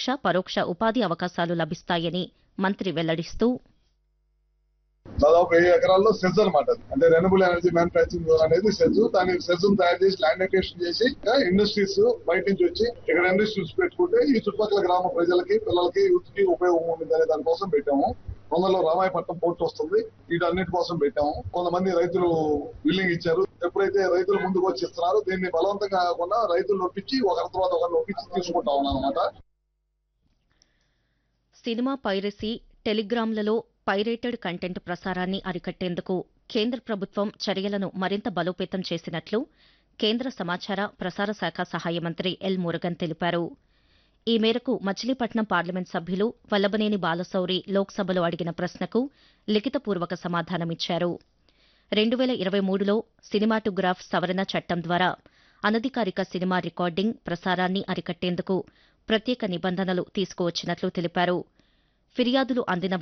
పరోక్ష ఉపాధి అవకాశాలు లభిస్తాయని మంత్రి వెల్లడిస్తూ దాదాపు వెయ్యి ఎకరాల్లో సెజ్ అనమాట అది. అంటే రెన్యూబుల్ ఎనర్జీ మ్యానుఫాక్చరింగ్ అనేది సెజ్ దాని సెజ్ తయారు చేసి ల్యాండ్ అక్వేషన్ చేసి ఇండస్ట్రీస్ బయట నుంచి వచ్చి ఇక్కడ ఇండస్ట్రీస్ పెట్టుకుంటే ఈ చుట్టుపక్కల గ్రామ ప్రజలకి పిల్లలకి యూత్ కి ఉపయోగం ఉంటుంది అనే దానికోసం పెట్టాము తొందరలో రామాయపట్నం పోర్ట్ వస్తుంది వీటన్నిటి కోసం పెట్టాము కొంతమంది రైతులు బిల్లింగ్ ఇచ్చారు ఎప్పుడైతే రైతులు ముందుకు వచ్చి ఇస్తున్నారో దీన్ని బలవంతంగా కాకుండా రైతులు నొప్పించి ఒకరి తర్వాత ఒకరిని నొప్పించి తీసుకుంటా ఉన్నాం అనమాట సినిమా పైరసీ టెలిగ్రామ్లలో పైరేటెడ్ కంటెంట్ ప్రసారాన్ని అరికట్టేందుకు కేంద్ర ప్రభుత్వం చర్యలను మరింత బలోపేతం చేసినట్లు కేంద్ర సమాచార ప్రసార శాఖ సహాయ మంత్రి ఎల్ మురుగన్ తెలిపారు ఈ మేరకు మచిలీపట్నం పార్లమెంట్ సభ్యులు వల్లభనేని బాలశౌరి లోక్సభలో అడిగిన ప్రశ్నకు లిఖితపూర్వక సమాధానమిచ్చారు రెండు వేల ఇరవై మూడులో సినిమాటోగ్రాఫ్ సవరణ చట్టం ద్వారా అనధికారిక సినిమా రికార్డింగ్ ప్రసారాన్ని అరికట్టేందుకు ప్రత్యేక నిబంధనలు తీసుకువచ్చినట్లు తెలిపారు ఫిర్యాదులు అందిన